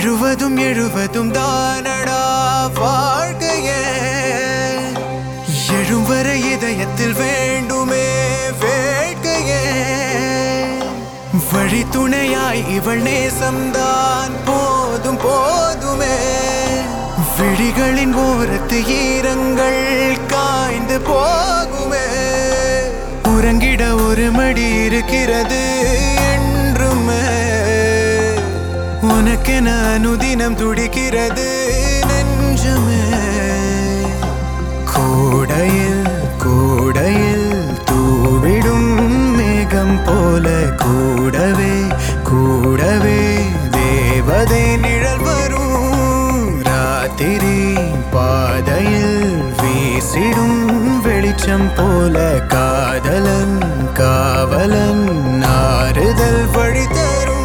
விழுவதும் எழுவதும் தானடா வாழ்க்கையே எழும் வரை இதயத்தில் வேண்டுமே வேட்கையே வழி துணையாய் இவள் நேசம்தான் போதும் போதுமே விழிகளின் ஓரத்து ஈரங்கள் காய்ந்து போகுமே உறங்கிட ஒரு மடி இருக்கிறது என்றுமே உனக்கென அனுதினம் துடிக்கிறது நெஞ்சமே கூடையில் கூடையில் தூவிடும் மேகம் போல கூடவே கூடவே தேவதை நிழல் வரும் ராத்திரி பாதையில் வீசிடும் வெளிச்சம் போல காதலன் காவலன் ஆறுதல் வழி தரும்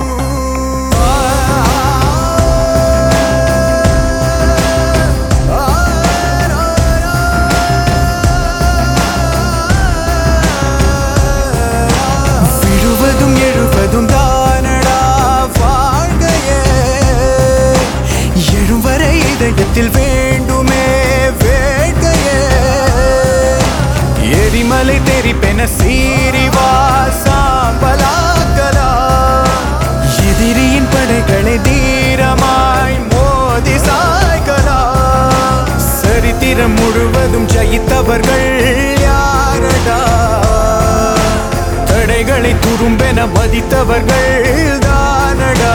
விழுவதும் எழுவதும் தானடா வாழ்கையே எழும் வரை இதயத்தில் வேண்டுமே வேட்கையே எரிமலை தெரிப்பென சீரிவா சாம்பலாக்கலா எதிரியின் படைகளை தீரமாய் மோதி சாய்கலா சரித்திரம் முழுவதும் ஜெயித்தவர்கள் யாரடா தடைகளை துரும்பென மதித்தவர்கள் தானடா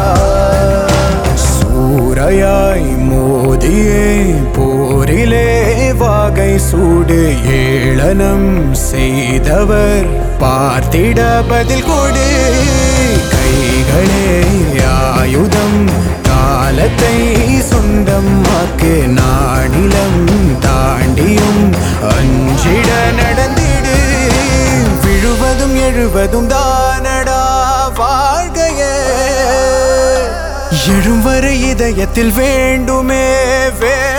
சூறையாய் மோதியே போரிலே வாகை சூடு ஏளனம் செய்தவர் பார்த்திட பதில் கொடு கைகளே ஆயுதம் காலத்தை சொந்தமாக்கு நாடிலம் தாண்டியும் அஞ்சிட நடந்திடு விழுவதும் எழுவதும் தானடா வாழ்கையே எழும் வரை இதயத்தில் வேண்டுமே வே